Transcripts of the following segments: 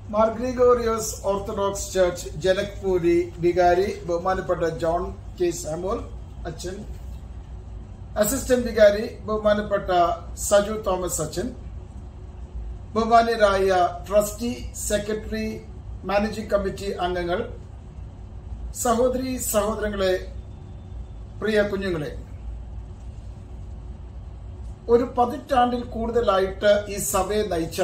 മാർഗ്രിഗോറിയോസ് orthodox church Janakpuri വികാരി ബഹുമാനപ്പെട്ട John K Samuel അച്ഛൻ അസിസ്റ്റന്റ് വികാരി ബഹുമാനപ്പെട്ട സജു തോമസ് അച്ഛൻ ബഹുമാന്യരായ ട്രസ്റ്റി സെക്രട്ടറി മാനേജിംഗ് കമ്മിറ്റി അംഗങ്ങൾ സഹോദരി സഹോദരങ്ങളെ പ്രിയ കുഞ്ഞുങ്ങളെ ഒരു പതിറ്റാണ്ടിൽ കൂടുതലായിട്ട് ഈ സഭയെ നയിച്ച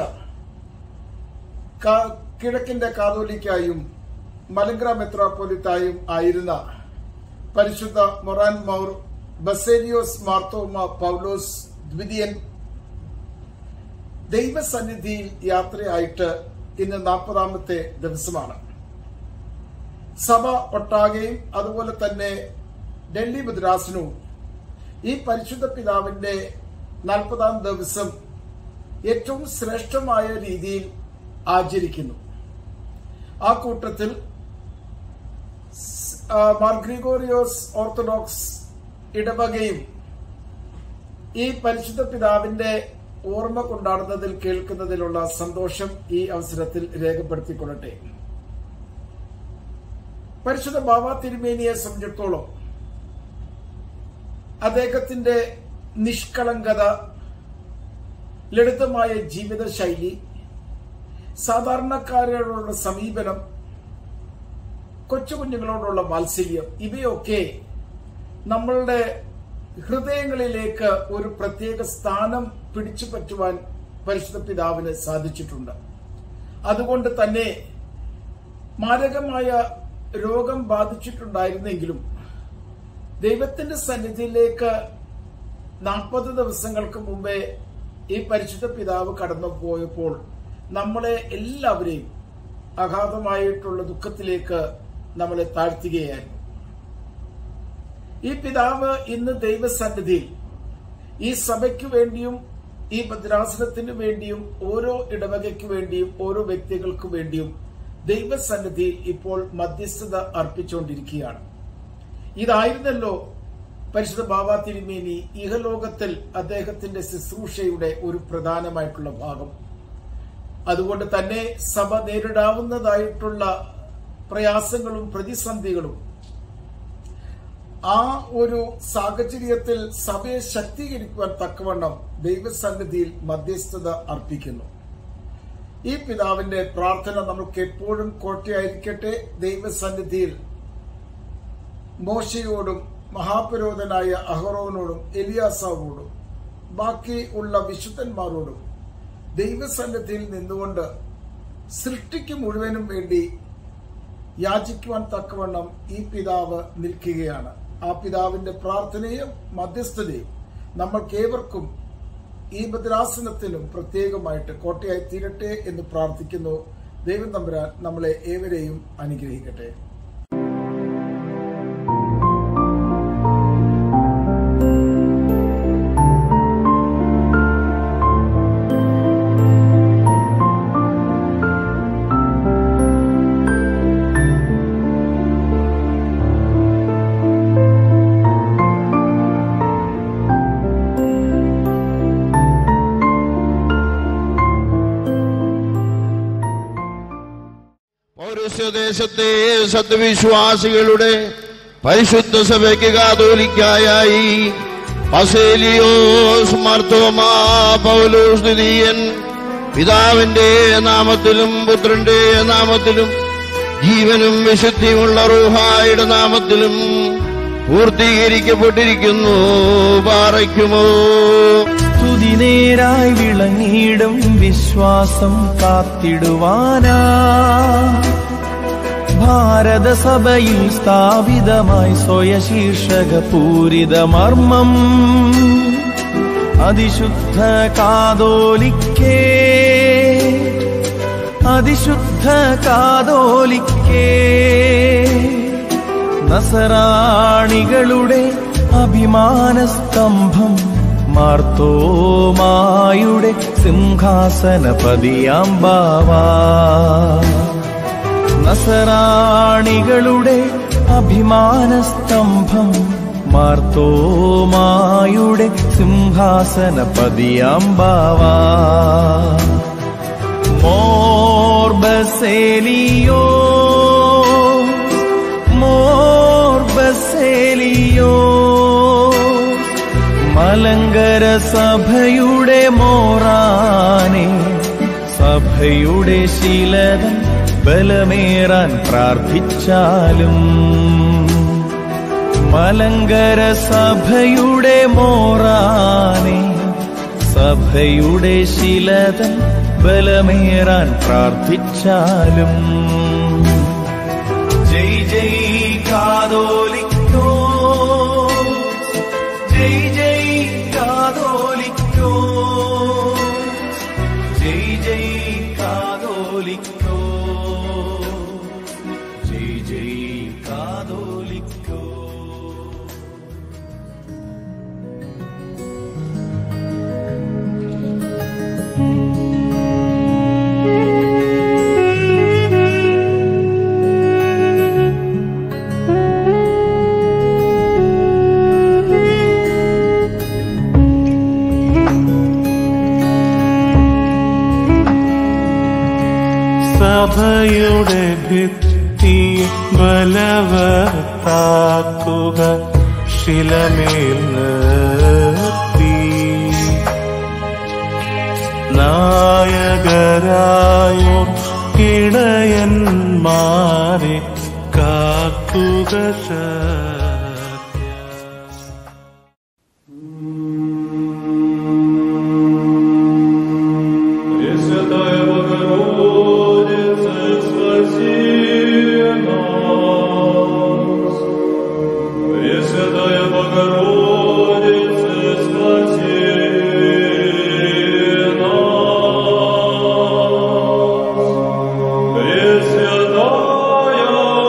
കാ- കിഴക്കിന്റെ കാതോലിക്കായും മലങ്കര മെത്രാപ്പൊലിത്തായും ആയിരുന്ന പരിശുദ്ധ മൊറാൻ മൗർ ബസേലിയോസ് മാർത്തോമ പൗലോസ് ദ്വിതീയൻ ദൈവസന്നിധിയിൽ യാത്രയായിട്ട് ഇന്ന് നാൽപ്പതാമത്തെ ദിവസമാണ് സഭ ഒട്ടാകെയും അതുപോലെ തന്നെ ഡൽഹി മദ്രാസിനും ഈ പരിശുദ്ധ പിതാവിന്റെ നാൽപ്പതാം ദിവസം ഏറ്റവും ശ്രേഷ്ഠമായ രീതിയിൽ ആചരിക്കുന്നു ആ കൂട്ടത്തിൽ സ്- ആ, മാർ ഗ്രിഗോറിയോസ് ഓർത്തഡോക്സ് ഇടവകയും ഈ പരിശുദ്ധ പിതാവിന്റെ ഓർമ്മ കൊണ്ടാടുന്നതിൽ കേൾക്കുന്നതിലുള്ള സന്തോഷം ഈ അവസരത്തിൽ രേഖപ്പെടുത്തിക്കൊള്ളട്ടെ പരിശുദ്ധ ബാബ തിരുമേനിയെ സംബന്ധിച്ചിടത്തോളം അദ്ദേഹത്തിന്റെ നിഷ്കളങ്കത ലളിതമായ ജീവിതശൈലി സാധാരണക്കാരോടുള്ള സമീപനം കൊച്ചു കുഞ്ഞുങ്ങളോടുള്ള വാത്സല്യം ഇവയൊക്കെ നമ്മളുടെ ഹൃദയങ്ങളിലേക്ക് ഒരു പ്രത്യേക സ്ഥാനം പിടിച്ചു പറ്റുവാൻ പരിശുദ്ധ പിതാവിന് സാധിച്ചിട്ടുണ്ട് അതുകൊണ്ട് തന്നെ മാരകമായ രോഗം ബാധിച്ചിട്ടുണ്ടായിരുന്നെങ്കിലും ദൈവത്തിന്റെ സന്നിധിയിലേക്ക് നാൽപ്പത് ദിവസങ്ങൾക്ക് മുമ്പേ ഈ പരിശുദ്ധ പിതാവ് കടന്നു പോയപ്പോൾ നമ്മളെ എല്ലാവരെയും അഗാധമായിട്ടുള്ള ദുഃഖത്തിലേക്ക് നമ്മളെ താഴ്ത്തുകയായിരുന്നു ഈ പിതാവ് ഇന്ന് ദൈവസന്നിധിയിൽ ഈ സഭയ്ക്ക് വേണ്ടിയും ഈ ഭദ്രാസനത്തിന് വേണ്ടിയും ഓരോ ഇടവകയ്ക്ക് വേണ്ടിയും ഓരോ വ്യക്തികൾക്ക് വേണ്ടിയും ദൈവസന്നിധിയിൽ ഇപ്പോൾ മധ്യസ്ഥത അർപ്പിച്ചുകൊണ്ടിരിക്കുകയാണ് ഇതായിരുന്നല്ലോ പരിശുദ്ധ ബാബ തിരുമേനി ഇഹലോകത്തിൽ അദ്ദേഹത്തിന്റെ ശുശ്രൂഷയുടെ ഒരു പ്രധാനമായിട്ടുള്ള ഭാഗം അതുകൊണ്ട് തന്നെ സഭ നേരിടാവുന്നതായിട്ടുള്ള പ്രയാസങ്ങളും പ്രതിസന്ധികളും ആ ഒരു സാഹചര്യത്തിൽ സഭയെ ശക്തീകരിക്കുവാൻ തക്കവണ്ണം ദൈവസന്നിധിയിൽ മധ്യസ്ഥത അർപ്പിക്കുന്നു ഈ പിതാവിന്റെ പ്രാർത്ഥന നമുക്ക് എപ്പോഴും കോട്ടയായിരിക്കട്ടെ ദൈവസന്നിധിയിൽ മോശയോടും മഹാപുരോധനായ അഹറോനോടും എലിയാസാവോടും ബാക്കി ഉള്ള വിശുദ്ധന്മാരോടും ദൈവസന്നിധിയിൽ നിന്നുകൊണ്ട് സൃഷ്ടിക്ക് മുഴുവനും വേണ്ടി യാചിക്കുവാൻ തക്കവണ്ണം ഈ പിതാവ് നിൽക്കുകയാണ് ആ പിതാവിന്റെ പ്രാർത്ഥനയും മധ്യസ്ഥതയും നമ്മൾക്കേവർക്കും ഈ ഭദ്രാസനത്തിനും പ്രത്യേകമായിട്ട് കോട്ടയായി തീരട്ടെ എന്ന് പ്രാർത്ഥിക്കുന്നു ദൈവം തമ്പുരാൻ നമ്മളെ ഏവരെയും അനുഗ്രഹിക്കട്ടെ പൗരസ്യദേശത്തെ സത്യവിശ്വാസികളുടെ പരിശുദ്ധ സഭയ്ക്ക് കാതോലിക്കായി പസേലിയോസ് മർത്തോമാ പൗലോസ് ദ്വിതീയൻ പിതാവിന്റെ നാമത്തിലും പുത്രന്റെ നാമത്തിലും ജീവനും വിശുദ്ധിയുമുള്ള റൂഹായുടെ നാമത്തിലും പൂർത്തീകരിക്കപ്പെട്ടിരിക്കുന്നു പാറയ്ക്കുമോ സ്തുതി നേരായി വിളങ്ങിയിടും വിശ്വാസം കാത്തിടുവാനാ ഭാരതസഭയിൽ സ്ഥാപിതമായി സ്വയശീർഷക പൂരിത മർമ്മം അതിശുദ്ധ കാതോലിക്കേ അതിശുദ്ധ കാതോലിക്കേ നസറാണികളുടെ അഭിമാനസ്തംഭം മാർത്തോമായുടെ സിംഹാസനപതിയാം ബാവാ നസറാണികളുടെ അഭിമാനസ്തംഭം മാർത്തോമായുടെ സിംഹാസനപതിയാം ബാവാ മോർ മോർ ബസേലിയോ മോർ ബസേലിയോ മലങ്കര സഭയുടെ മോറാനെ സഭയുടെ ശീലതൻ ബലമേറാൻ പ്രാർത്ഥിച്ചാലും മലങ്കര സഭയുടെ മോറാനെ സഭയുടെ ശിലതൻ ബലമേറാൻ പ്രാർത്ഥിച്ചാലും ജയ് ജയ് കാതോലിക്കോ ജയ് ജയ് കാതോലിക്കോ ജയ് ജയ് കാതോലിക്കോ ജയ് ജയ് കാതോലിക്കോ സഭയുടെ ഭിത്തി ബലവത്താക്കുക ശിലമേൽ നിർത്തി നായകരായോ ഇടയന്മാരെ കാക്കുക ശക്തി Пресвятая Богородица, спаси нас. Пресвятая Богородица, спаси нас. Пресвятая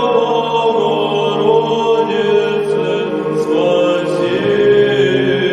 Богородица, спаси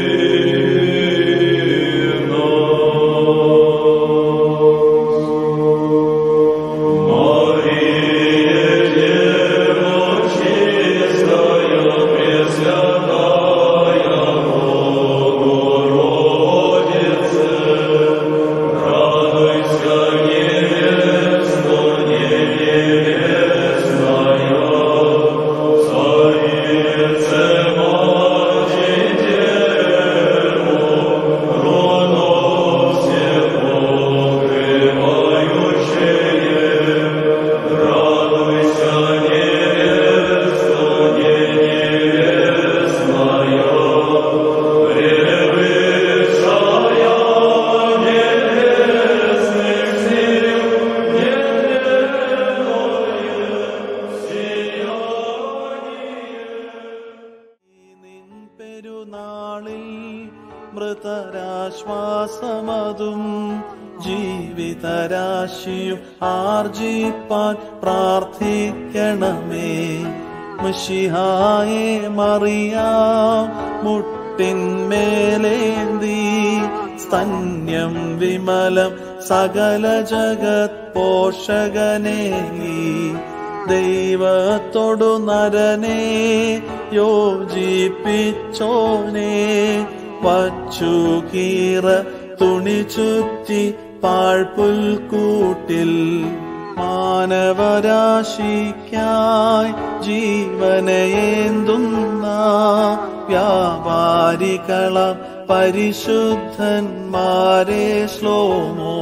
നിൻ പെരുന്നാളിൽ മൃതരാശ്വാസമതും ജീവിതരാശിയും ആർജിപ്പാൻ പ്രാർത്ഥിക്കണമേ മിഷിഹായെ മറിയാം മുട്ടിന്മേലേന്തി സ്തന്യം വിമലം സകല ജഗത് പോഷകനേകി ദൈവത്തോടു നരനെ യോജിപ്പിച്ചോനെ വച്ചു കീറ തുണി ചുറ്റി പാഴ്പുൽക്കൂട്ടിൽ മാനവരാശിക്കായി ജീവനയേന്തുന്ന വ്യാപാരികളം പരിശുദ്ധന്മാരെ ശ്ലോമോ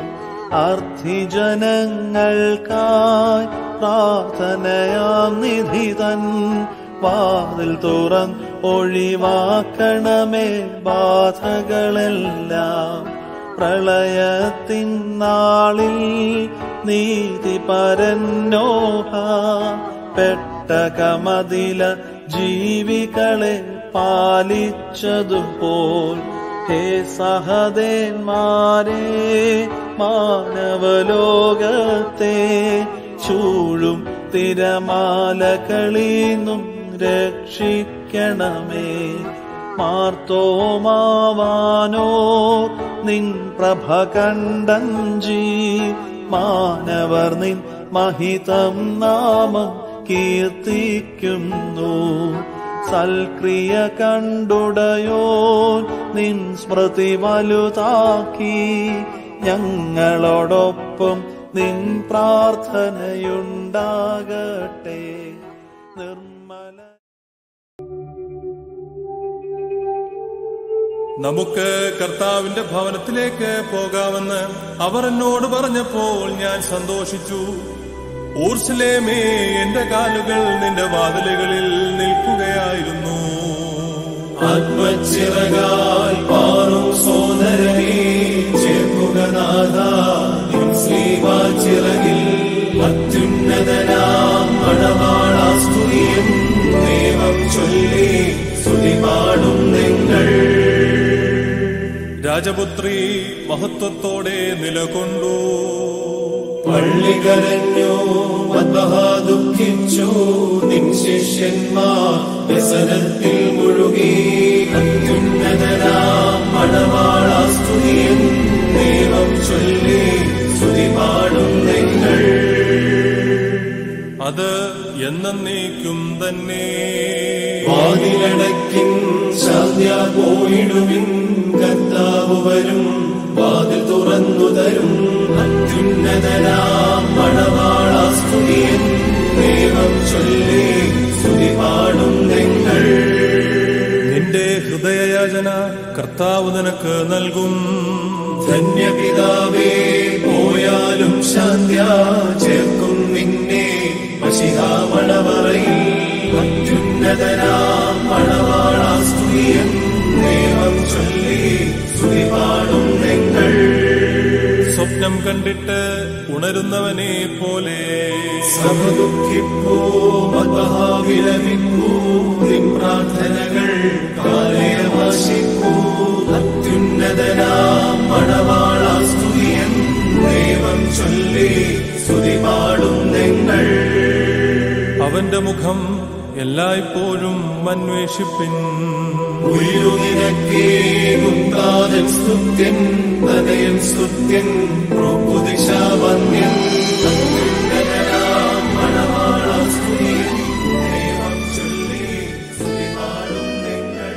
അർത്ഥിജനങ്ങൾക്കായി പ്രാർത്ഥനയാം നിധിതൻ വാതിൽ തുറൻ ഒഴിവാക്കണമേ ബാധകളെല്ലാം പ്രളയത്തിൻ നാളിൽ നീതി പരന്നോഹ പെട്ടകമതില ജീവികളെ പാലിച്ചതുപോൽ ഹേ സഹദേന്മാരെ മാനവലോകത്തെ ചൂഴും തിരമാലകളീന്നും രക്ഷിക്കണമേ മാർത്തോമാവാനോ നിൻ പ്രഭ കണ്ടഞ്ചി മാനവർ നിൻ മഹിതം നാമം കീർത്തിക്കുന്നു സൽക്രിയ കണ്ടുടയോ നിൻ സ്മൃതി വലുതാക്കി ഞങ്ങളോടൊപ്പം നിൻ പ്രാർത്ഥനയുണ്ടാകട്ടെ നിർമ്മല നമുക്ക് കർത്താവിന്റെ ഭവനത്തിലേക്ക് പോകാമെന്ന് അവർ എന്നോട് പറഞ്ഞപ്പോൾ ഞാൻ സന്തോഷിച്ചു ഊർസലേമേ എന്റെ കാലുകൾ നിന്റെ വാതിലുകളിൽ നിൽക്കുകയായിരുന്നു ആത്മച്ചിറകാൽ പാറും സോദരനെ ചേർക്കുക നാഥ നിൻ ശ്രീവാച്ചിറകിൽ അത്യുന്നതനാം മണവാളാസ്തുതിയും ദൈവം ചൊല്ലി സ്തുതി പാടും നിങ്ങൾ രാജപുത്രി മഹത്വത്തോടെ നിലകൊണ്ടു പള്ളി കരഞ്ഞു മദ്ബഹ ദുഃഖിച്ചു നിൻ ശിഷ്യന്മാർ വ്യസനത്തിൽ മുഴുകി അത്യുന്നതനാം മണവാളാസ്തുതിയും ദൈവം ചൊല്ലി സ്തുതി പാടും നിങ്ങൾ അത് എന്നേക്കും തന്നെ വാതിലടക്കിൻ ശാന്യ പോയിടുവിൻ കർത്താവ് വരും വാതിൽ തുറന്നു തരും അത്യുന്നതനാം മണവാളാസ്തുതിയൻ ദൈവം ചൊല്ലി സ്തുതി പാടും നിങ്ങൾ നിന്റെ ഹൃദയയാചന കർത്താവ് നിനക്ക് നൽകും ധന്യപിതാവേ പോയാലും ശാന്യ ചേർക്കും നിന്നെ മഷിഹാമണവറയിൽ അത്യുന്നതനാം മണവാളാസ്തുതിയൻ ദൈവം ചൊല്ലി സ്തുതി പാടും നിങ്ങൾ സ്വപ്നം കണ്ടിട്ട് ഉണരുന്നവനെ പോലെ സഭ ദുഃഖിപ്പൂ മദ്മഹാവിലമിപ്പൂ നിൻ പ്രാർത്ഥനകൾ കാലയവാശിപ്പൂ അത്യുന്നതനാം മണവാളാസ്തുതിയൻ ദൈവം ചൊല്ലി സ്തുതി പാടും നിങ്ങൾ അവന്റെ മുഖം എല്ലായ്പ്പോഴും അന്വേഷിപ്പിൻ ഉയരുനിരക്കേകുന്താതൻ സ്തുത്യൻ ഹൃദയൻ സ്തുത്യൻ പ്രഭുദിശാവന്യൻ അത്യുന്നതനാം മണവാളാം സ്തുതിയൻ ദൈവം ചൊല്ലി സ്തുതി പാടും നിങ്ങൾ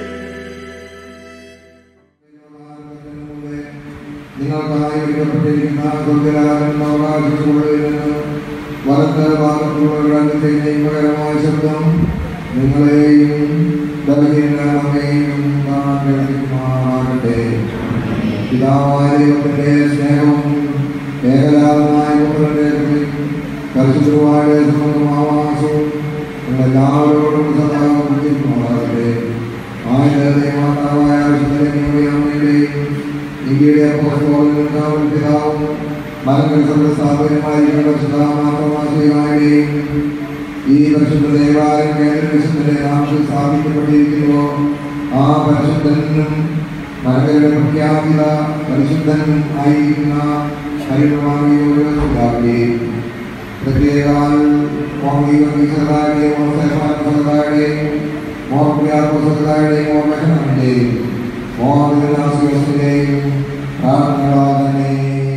നിങ്ങൾക്കായി ഒരുക്കപ്പെട്ടിരിക്കുന്ന ദുർഗരാജൻ അവകാശിച്ചുകൊള്ളിൽ നിന്ന് വലത്ത് ഭാഗത്തുള്ളവരുടെ ദൈവകരമായ ശബ്ദം നിങ്ങളെയും ബലഹീനമേയും കാണാൻ കഴിയുമാറാകട്ടെ പിതാവായ ദൈവത്തിന്റെ സ്നേഹവും ഏകലാപമായ പുത്രന്റെ കൃപയും പരിശുദ്ധമായ സമൂഹമാവാസവും നിങ്ങളെല്ലാവരോടും സദാ ഉണ്ടാകട്ടെ ആയ ദൈവമാതാവായ അമ്മയുടെയും ഇന്ത്യയുടെ അപ്പോസ്തലനും പിതാവും മലങ്കര സ്ഥാപനമായിരിക്കുന്ന സുധാമാത്രമാശയുടെയും ഈ പരിശുദ്ധ ദേവാലയം കേന്ദ്രവിശുദ്ധന്റെ നാമത്തിൽ സ്ഥാപിക്കപ്പെട്ടിരിക്കുന്നുവോ ആ പരിശുദ്ധനും മലങ്കരയുടെ പ്രഖ്യാപിത പരിശുദ്ധനും ആയിരിക്കുന്ന ഹരിമാവിയോട് പ്രത്യേകാൽ മോഹീകരണയുടെയും മോഹസേഷാനുസൃതായുടെയും മോഹപ്രിയാത്മസൃതായുടെയും മോഹനത്തിന്റെയും മോഹവിലാസികളുടെയും പ്രാർത്ഥനകളാൽ തന്നെ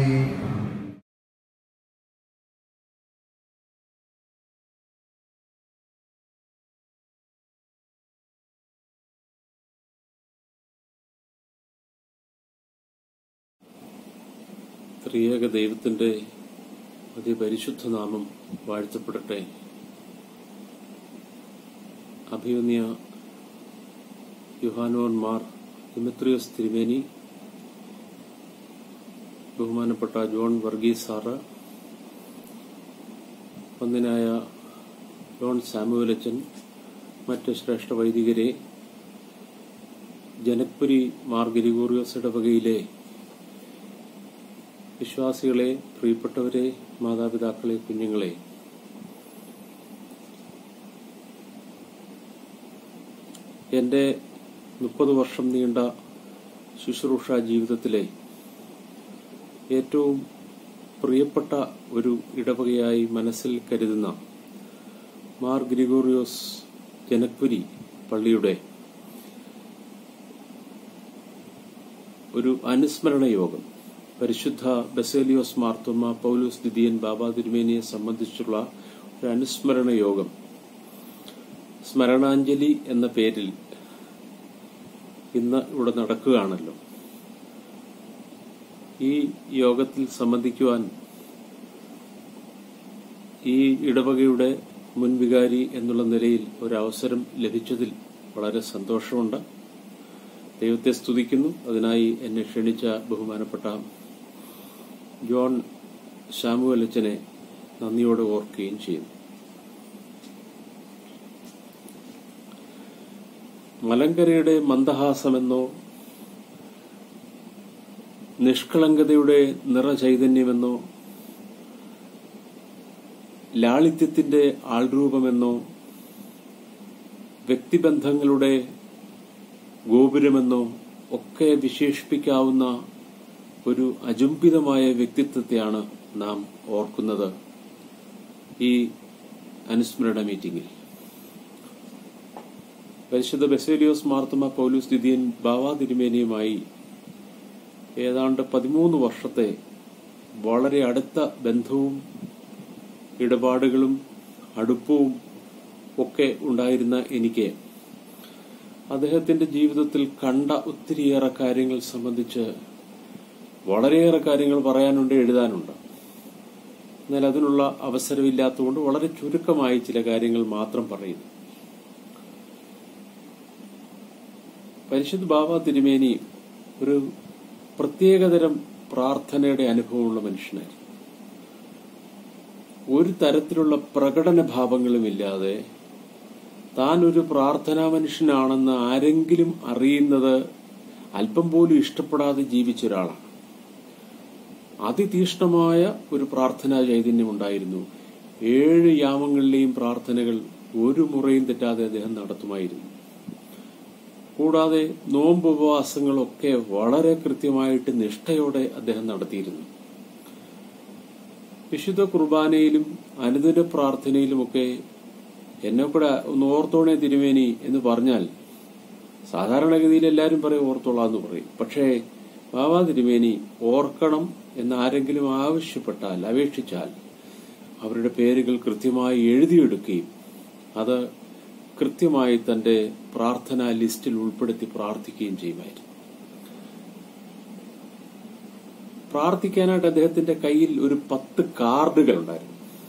ത്രിയേക ദൈവത്തിന്റെ അതിപരിശുദ്ധ നാമം വാഴ്ത്തപ്പെടട്ടെ അഭിമന്യ യുഹാനോൻ മാർ ദിമിത്രിയോസ് തിരുമേനി ബഹുമാനപ്പെട്ട ജോൺ വർഗീസ് സാറ് ഒന്നിനായ ജോൺ സാമുവലച്ചൻ മറ്റ് ശ്രേഷ്ഠ വൈദികരെ ജനക്പുരി മാർ ഗരിഗോറിയോസ് ഇടവകയിലെ വിശ്വാസികളെ പ്രിയപ്പെട്ടവരെ മാതാപിതാക്കളെ കുഞ്ഞുങ്ങളെ എൻ്റെ മുപ്പത് വർഷം നീണ്ട ശുശ്രൂഷ ജീവിതത്തിലെ ഏറ്റവും പ്രിയപ്പെട്ട ഒരു ഇടവകയായി മനസ്സിൽ കരുതുന്ന മാർ ഗ്രിഗോറിയോസ് ജനക്പുരി പള്ളിയുടെ ഒരു അനുസ്മരണ യോഗം പരിശുദ്ധ ബസേലിയോസ് മാർത്തോമ പൗലോസ് ദിദിയൻ ബാബ തിരുമേനിയെ സംബന്ധിച്ചുള്ള ഒരു അനുസ്മരണ യോഗം സ്മരണാഞ്ജലി എന്ന പേരിൽ ഇന്ന് ഇവിടെ നടക്കുകയാണല്ലോ ഈ യോഗത്തിൽ സംബന്ധിക്കുവാൻ ഈ ഇടവകയുടെ മുൻവികാരി എന്നുള്ള നിലയിൽ ഒരു അവസരം ലഭിച്ചതിൽ വളരെ സന്തോഷമുണ്ട് ദൈവത്തെ സ്തുതിക്കുന്നു അതിനായി എന്നെ ക്ഷണിച്ച ബഹുമാനപ്പെട്ട ജോൺ ശാമുവൽ അച്ഛനെ നന്ദിയോടെ ഓർക്കുകയും ചെയ്യുന്നു മലങ്കരയുടെ മന്ദഹാസമെന്നോ നിഷ്കളങ്കതയുടെ നിറചൈതന്യമെന്നോ ലാളിത്യത്തിന്റെ ആൾരൂപമെന്നോ വ്യക്തിബന്ധങ്ങളുടെ ഗോപുരമെന്നോ ഒക്കെ വിശേഷിപ്പിക്കാവുന്ന ഒരു അജുംബിതമായ വ്യക്തിത്വത്തെയാണ് നാം ഓർക്കുന്നത് ഈ അനുസ്മരണ മീറ്റിംഗിൽ പരിശുദ്ധ ബെസേലിയോസ് മാർത്തമ പൗലൂസ് ദിദിയൻ ബാവാ തിരുമേനിയുമായി ഏതാണ്ട് പതിമൂന്ന് വർഷത്തെ വളരെ അടുത്ത ബന്ധവും ഇടപാടുകളും അടുപ്പവും ഒക്കെ ഉണ്ടായിരുന്ന എനിക്ക് അദ്ദേഹത്തിന്റെ ജീവിതത്തിൽ കണ്ട ഒത്തിരിയേറെ കാര്യങ്ങൾ സംബന്ധിച്ച് വളരെയേറെ കാര്യങ്ങൾ പറയാനുണ്ട് എഴുതാനുണ്ട് എന്നാൽ അതിനുള്ള അവസരമില്ലാത്തതുകൊണ്ട് വളരെ ചുരുക്കമായി ചില കാര്യങ്ങൾ മാത്രം പറയുന്നു പരിശുദ്ധ ബാബ തിരുമേനി ഒരു പ്രത്യേകതരം പ്രാർത്ഥനയുടെ അനുഭവമുള്ള മനുഷ്യനായിരുന്നു ഒരു തരത്തിലുള്ള പ്രകടന ഭാവങ്ങളുമില്ലാതെ താൻ ഒരു പ്രാർത്ഥനാ മനുഷ്യനാണെന്ന് ആരെങ്കിലും അറിയുന്നത് അല്പം പോലും ഇഷ്ടപ്പെടാതെ ജീവിച്ച ഒരാളാണ് അതിതീഷ്ണമായ ഒരു പ്രാർത്ഥനാ ചൈതന്യം ഉണ്ടായിരുന്നു ഏഴ് യാമങ്ങളിലെയും പ്രാർത്ഥനകൾ ഒരു മുറയും തെറ്റാതെ അദ്ദേഹം നടത്തുമായിരുന്നു കൂടാതെ നോമ്പ് ഉപവാസങ്ങളൊക്കെ വളരെ കൃത്യമായിട്ട് നിഷ്ഠയോടെ അദ്ദേഹം നടത്തിയിരുന്നു വിശുദ്ധ കുർബാനയിലും അനുദിന പ്രാർത്ഥനയിലുമൊക്കെ എന്നെ കൂടെ ഒന്ന് ഓർത്തോണേ തിരുമേനി എന്ന് പറഞ്ഞാൽ സാധാരണഗതിയിൽ എല്ലാവരും പറയും ഓർത്തോളാം എന്ന് പറയും പക്ഷേ ബാബാ തിരുമേനി ഓർക്കണം എന്ന് ആരെങ്കിലും ആവശ്യപ്പെട്ടാൽ അപേക്ഷിച്ചാൽ അവരുടെ പേരുകൾ കൃത്യമായി എഴുതിയെടുക്കുകയും അത് കൃത്യമായി തന്റെ പ്രാർത്ഥനാ ലിസ്റ്റിൽ ഉൾപ്പെടുത്തി പ്രാർത്ഥിക്കുകയും ചെയ്യുമായിരുന്നു പ്രാർത്ഥിക്കാനായിട്ട് അദ്ദേഹത്തിന്റെ കയ്യിൽ ഒരു പത്ത് കാർഡുകൾ ഉണ്ടായിരുന്നു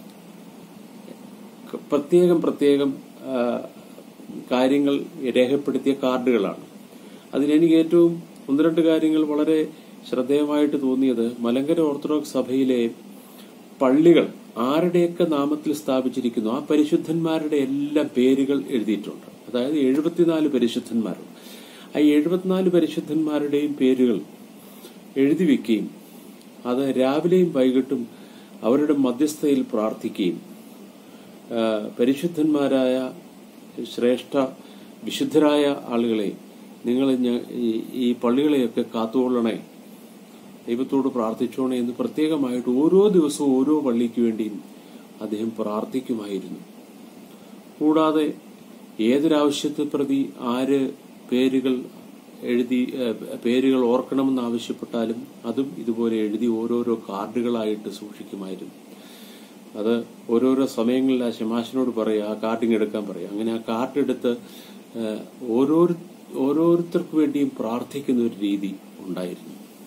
പ്രത്യേകം പ്രത്യേകം ആ, കാര്യങ്ങൾ രേഖപ്പെടുത്തിയ കാർഡുകളാണ് അതിലെനിക്ക് ഏറ്റവും ഒന്ന് രണ്ട് കാര്യങ്ങൾ വളരെ ശ്രദ്ധേയമായിട്ട് തോന്നിയത് മലങ്കര ഓർത്തഡോക്സ് സഭയിലെ പള്ളികൾ ആരുടെയൊക്കെ നാമത്തിൽ സ്ഥാപിച്ചിരിക്കുന്നു ആ പരിശുദ്ധന്മാരുടെ എല്ലാം പേരുകൾ എഴുതിയിട്ടുണ്ട് അതായത് എഴുപത്തിനാല് പരിശുദ്ധന്മാരുണ്ട് ആ എഴുപത്തിനാല് പരിശുദ്ധന്മാരുടെയും പേരുകൾ എഴുതി വെക്കുകയും അത് രാവിലെയും വൈകിട്ടും അവരുടെ മധ്യസ്ഥയിൽ പ്രാർത്ഥിക്കുകയും ആ, പരിശുദ്ധന്മാരായ ശ്രേഷ്ഠ വിശുദ്ധരായ ആളുകളെ നിങ്ങൾ ഞ- ഈ- ഈ പള്ളികളെയൊക്കെ കാത്തുകൊള്ളണേ ദൈവത്തോട് പ്രാർത്ഥിച്ചോണേ എന്ന് പ്രത്യേകമായിട്ട് ഓരോ ദിവസവും ഓരോ പള്ളിക്ക് വേണ്ടിയും അദ്ദേഹം പ്രാർത്ഥിക്കുമായിരുന്നു കൂടാതെ ഏതൊരാവശ്യത്തെ പ്രതി ആര് പേരുകൾ എഴുതി ഏഹ്, പേരുകൾ ഓർക്കണമെന്ന് ആവശ്യപ്പെട്ടാലും അതും ഇതുപോലെ എഴുതി ഓരോരോ കാർഡുകളായിട്ട് സൂക്ഷിക്കുമായിരുന്നു അത് ഓരോരോ സമയങ്ങളിൽ ആ ശമാശനോട് പറയുക ആ കാർഡിങ് എടുക്കാൻ പറയുക അങ്ങനെ ആ കാർഡ് എടുത്ത് ഏഹ്, ഓരോരു ഓരോരുത്തർക്ക് വേണ്ടിയും പ്രാർത്ഥിക്കുന്ന ഒരു രീതി ഉണ്ടായിരുന്നു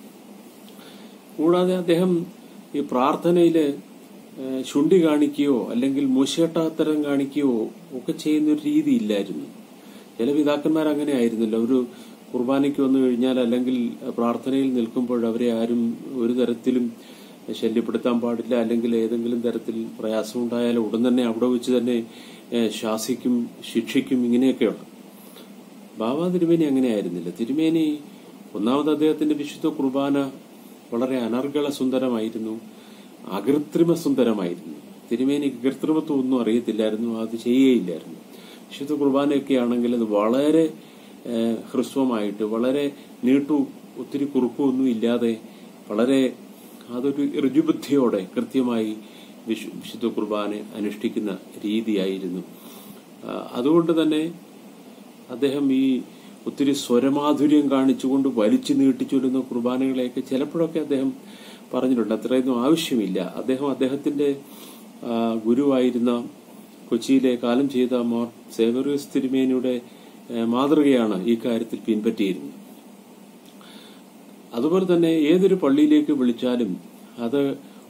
കൂടാതെ അദ്ദേഹം ഈ പ്രാർത്ഥനയില് ഏഹ്, ശുണ്ഠി കാണിക്കുകയോ അല്ലെങ്കിൽ മൂശേട്ടാത്തരം കാണിക്കുകയോ ഒക്കെ ചെയ്യുന്ന ഒരു രീതി ഇല്ലായിരുന്നു ചില പിതാക്കന്മാർ അങ്ങനെ ആയിരുന്നില്ല ഒരു കുർബാനയ്ക്ക് വന്നു കഴിഞ്ഞാൽ അല്ലെങ്കിൽ പ്രാർത്ഥനയിൽ നിൽക്കുമ്പോൾ അവരെ ആരും ഒരു തരത്തിലും ശല്യപ്പെടുത്താൻ പാടില്ല അല്ലെങ്കിൽ ഏതെങ്കിലും തരത്തിൽ പ്രയാസമുണ്ടായാൽ ഉടൻ തന്നെ അവിടെ വെച്ച് തന്നെ ഏഹ്, ശാസിക്കും ശിക്ഷിക്കും ഇങ്ങനെയൊക്കെയുണ്ട് ബാബ തിരുമേനി അങ്ങനെ ആയിരുന്നില്ല തിരുമേനി ഒന്നാമത് അദ്ദേഹത്തിന്റെ വിശുദ്ധ കുർബാന വളരെ അനർഗള സുന്ദരമായിരുന്നു അകൃത്രിമ സുന്ദരമായിരുന്നു തിരുമേനിക്ക് കൃത്രിമത്വം ഒന്നും അറിയത്തില്ലായിരുന്നു അത് ചെയ്യുകയില്ലായിരുന്നു വിശുദ്ധ കുർബാനയൊക്കെ ആണെങ്കിൽ അത് വളരെ ഏഹ്, ഹ്രസ്വമായിട്ട് വളരെ നീട്ടു ഒത്തിരി കുറുക്കൊന്നും ഇല്ലാതെ വളരെ അതൊരു ഋജുബുദ്ധിയോടെ കൃത്യമായി വിശു വിശുദ്ധ കുർബാന അനുഷ്ഠിക്കുന്ന രീതിയായിരുന്നു ആ, അതുകൊണ്ട് തന്നെ അദ്ദേഹം ഈ ഒത്തിരി സ്വരമാധുര്യം കാണിച്ചുകൊണ്ട് വലിച്ചു നീട്ടിച്ചൊല്ലുന്ന കുർബാനകളെയൊക്കെ ചിലപ്പോഴൊക്കെ അദ്ദേഹം പറഞ്ഞിട്ടുണ്ട് അത്രയൊന്നും ആവശ്യമില്ല അദ്ദേഹം അദ്ദേഹത്തിന്റെ ആ, ഗുരുവായിരുന്ന കൊച്ചിയിലെ കാലം ചെയ്ത മോർ സേവറിയസ് തിരുമേനിയുടെ ഏ, മാതൃകയാണ് ഈ കാര്യത്തിൽ പിൻപറ്റിയിരുന്നത് അതുപോലെ തന്നെ ഏതൊരു പള്ളിയിലേക്ക് വിളിച്ചാലും അത്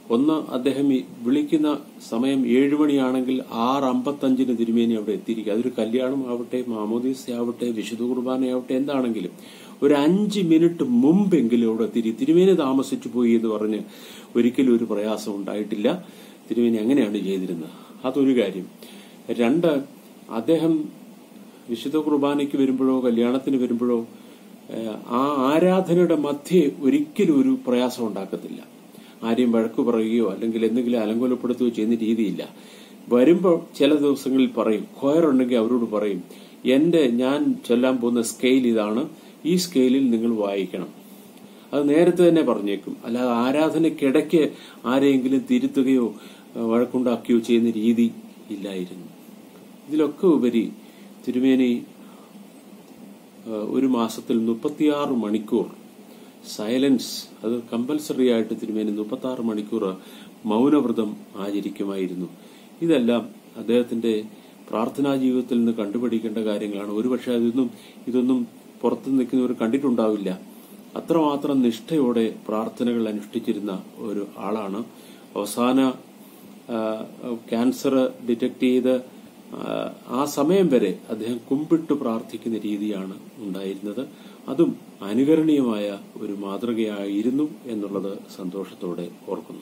ഒന്ന് അദ്ദേഹം ഈ വിളിക്കുന്ന സമയം ഏഴ് മണിയാണെങ്കിൽ ആറ് അമ്പത്തഞ്ചിന് തിരുമേനി അവിടെ എത്തിയിരിക്കുക അതൊരു കല്യാണം ആവട്ടെ മാമോദീസ ആവട്ടെ വിശുദ്ധ കുർബാനയാവട്ടെ എന്താണെങ്കിലും ഒരു അഞ്ച് മിനിറ്റ് മുമ്പെങ്കിലും അവിടെ തിരി തിരുമേനി താമസിച്ചു പോയി എന്ന് പറഞ്ഞ് ഒരിക്കലും ഒരു പ്രയാസം ഉണ്ടായിട്ടില്ല തിരുമേനി അങ്ങനെയാണ് ചെയ്തിരുന്നത് അതൊരു കാര്യം രണ്ട് അദ്ദേഹം വിശുദ്ധ കുർബാനയ്ക്ക് വരുമ്പോഴോ കല്യാണത്തിന് വരുമ്പോഴോ ഏഹ്, ആ ആരാധനയുടെ മധ്യേ ഒരിക്കലും ഒരു പ്രയാസം ഉണ്ടാക്കത്തില്ല ആരെയും വഴക്കു പറയുകയോ അല്ലെങ്കിൽ എന്തെങ്കിലും അലങ്കോലപ്പെടുത്തുകയോ ചെയ്യുന്ന രീതിയില്ല വരുമ്പോൾ ചില ദിവസങ്ങളിൽ പറയും കൊയറുണ്ടെങ്കിൽ അവരോട് പറയും എന്റെ ഞാൻ ചൊല്ലാൻ പോകുന്ന സ്കെയിൽ ഇതാണ് ഈ സ്കെയിലിൽ നിങ്ങൾ വായിക്കണം അത് നേരത്തെ തന്നെ പറഞ്ഞേക്കും അല്ലാതെ ആരാധനയ്ക്കിടയ്ക്ക് ആരെയെങ്കിലും തിരുത്തുകയോ ഏഹ്, വഴക്കുണ്ടാക്കുകയോ ചെയ്യുന്ന രീതി ഇല്ലായിരുന്നു ഇതിലൊക്കെ ഉപരി തിരുമേനി ഏഹ്, ഒരു മാസത്തിൽ മുപ്പത്തിയാറ് മണിക്കൂർ സൈലൻസ് അത് കമ്പൽസറി ആയിട്ട് തിരുമേനി മുപ്പത്തി ആറ് മണിക്കൂർ മൗനവ്രതം ആചരിക്കുമായിരുന്നു ഇതെല്ലാം അദ്ദേഹത്തിന്റെ പ്രാർത്ഥനാ ജീവിതത്തിൽ നിന്ന് കണ്ടുപിടിക്കേണ്ട കാര്യങ്ങളാണ് ഒരുപക്ഷെ അതൊന്നും ഇതൊന്നും പുറത്തു നിൽക്കുന്നവർ കണ്ടിട്ടുണ്ടാവില്ല അത്രമാത്രം നിഷ്ഠയോടെ പ്രാർത്ഥനകൾ അനുഷ്ഠിച്ചിരുന്ന ഒരു ആളാണ് അവസാന ക്യാൻസർ ഡിറ്റക്ട് ചെയ്ത് ആ, ആ സമയം വരെ അദ്ദേഹം കുമ്പിട്ട് പ്രാർത്ഥിക്കുന്ന രീതിയാണ് ഉണ്ടായിരുന്നത് അതും അനുകരണീയമായ ഒരു മാതൃകയായിരുന്നു എന്നുള്ളത് സന്തോഷത്തോടെ ഓർക്കുന്നു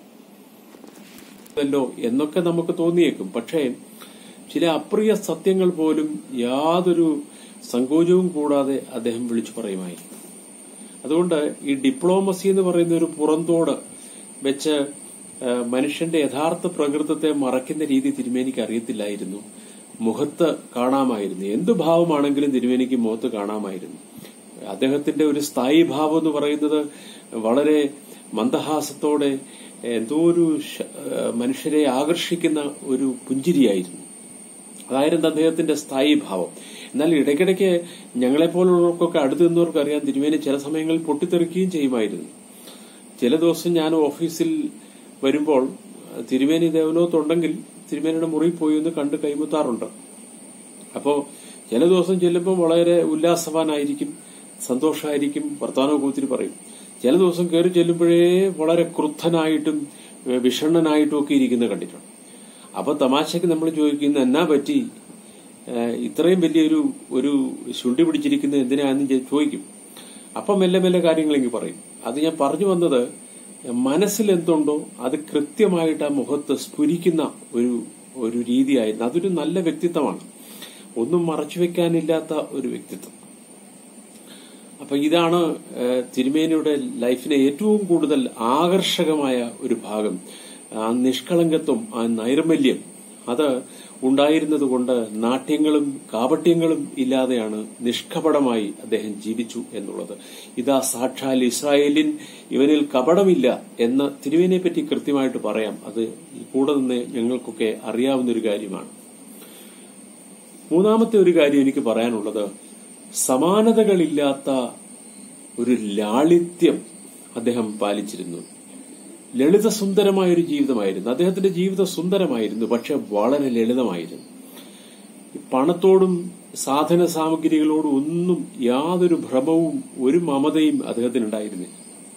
ല്ലോ എന്നൊക്കെ നമുക്ക് തോന്നിയേക്കും പക്ഷേ ചില അപ്രിയ സത്യങ്ങൾ പോലും യാതൊരു സങ്കോചവും കൂടാതെ അദ്ദേഹം വിളിച്ചു പറയുമായിരുന്നു അതുകൊണ്ട് ഈ ഡിപ്ലോമസി എന്ന് പറയുന്ന ഒരു പുറന്തോട് വെച്ച് ആ, മനുഷ്യന്റെ യഥാർത്ഥ പ്രകൃതത്തെ മറയ്ക്കുന്ന രീതി തിരുമേനിക്ക് അറിയത്തില്ലായിരുന്നു മുഖത്ത് കാണാമായിരുന്നു എന്ത് ഭാവമാണെങ്കിലും തിരുമേനിക്ക് മുഖത്ത് കാണാമായിരുന്നു അദ്ദേഹത്തിന്റെ ഒരു സ്ഥായി ഭാവം എന്ന് പറയുന്നത് വളരെ മന്ദഹാസത്തോടെ എന്തോ ഒരു ശ- ആ, മനുഷ്യരെ ആകർഷിക്കുന്ന ഒരു പുഞ്ചിരിയായിരുന്നു അതായിരുന്നു അദ്ദേഹത്തിന്റെ സ്ഥായി ഭാവം എന്നാൽ ഇടയ്ക്കിടയ്ക്ക് ഞങ്ങളെപ്പോലുള്ളവർക്കൊക്കെ അടുത്ത് നിന്നവർക്ക് അറിയാൻ തിരുമേനി ചില സമയങ്ങളിൽ പൊട്ടിത്തെറിക്കുകയും ചെയ്യുമായിരുന്നു ചില ദിവസം ഞാൻ ഓഫീസിൽ വരുമ്പോൾ തിരുമേനി ദേവലോകത്തുണ്ടെങ്കിൽ തിരുമേനിയുടെ മുറിയിൽ പോയി ഒന്ന് കണ്ട് കൈമുത്താറുണ്ട് അപ്പോ ചില ദിവസം ചെല്ലുമ്പോൾ വളരെ ഉല്ലാസവാനായിരിക്കും സന്തോഷമായിരിക്കും വർത്തമാനമൊക്കെ ഒത്തിരി പറയും ചില ദിവസം കയറി ചെല്ലുമ്പോഴേ വളരെ ക്രുദ്ധനായിട്ടും ഏഹ്, വിഷണ്ണനായിട്ടും ഒക്കെ ഇരിക്കുന്നത് കണ്ടിട്ടുണ്ട് അപ്പൊ തമാശക്ക് നമ്മൾ ചോദിക്കുന്ന എന്നാ പറ്റി ഏഹ്, ഇത്രയും വലിയൊരു ഒരു ശുണ്ടി പിടിച്ചിരിക്കുന്നത് എന്തിനാന്ന് ചെ- ചോദിക്കും അപ്പം മെല്ലെ മെല്ലെ കാര്യങ്ങളെങ്കിൽ പറയും അത് ഞാൻ പറഞ്ഞു വന്നത് മനസ്സിൽ എന്തുണ്ടോ അത് കൃത്യമായിട്ട് ആ മുഖത്ത് സ്ഫുരിക്കുന്ന ഒരു ഒരു രീതിയായിരുന്നു അതൊരു നല്ല വ്യക്തിത്വമാണ് ഒന്നും മറച്ചു വെക്കാനില്ലാത്ത ഒരു വ്യക്തിത്വം അപ്പൊ ഇതാണ് ഏഹ്, തിരുമേനിയുടെ ലൈഫിനെ ഏറ്റവും കൂടുതൽ ആകർഷകമായ ഒരു ഭാഗം ആ നിഷ്കളങ്കത്വം ആ നൈർമല്യം അത് ഉണ്ടായിരുന്നത് കൊണ്ട് നാട്യങ്ങളും കാപട്യങ്ങളും ഇല്ലാതെയാണ് നിഷ്കപടമായി അദ്ദേഹം ജീവിച്ചു എന്നുള്ളത് ഇതാ സാക്ഷാൽ ഇസ്രായേലിൻ ഇവനിൽ കപടമില്ല എന്ന് തിരുവേനെ പറ്റി കൃത്യമായിട്ട് പറയാം അത് കൂടെ നിന്ന് ഞങ്ങൾക്കൊക്കെ അറിയാവുന്ന ഒരു കാര്യമാണ് മൂന്നാമത്തെ ഒരു കാര്യം എനിക്ക് പറയാനുള്ളത് സമാനതകളില്ലാത്ത ഒരു ലാളിത്യം അദ്ദേഹം പാലിച്ചിരുന്നു ലളിതസുന്ദരമായ ഒരു ജീവിതമായിരുന്നു അദ്ദേഹത്തിന്റെ ജീവിതം സുന്ദരമായിരുന്നു പക്ഷെ വളരെ ലളിതമായിരുന്നു പണത്തോടും സാധന സാമഗ്രികളോടും ഒന്നും യാതൊരു ഭ്രമവും ഒരു മമതയും അദ്ദേഹത്തിനുണ്ടായിരുന്നില്ല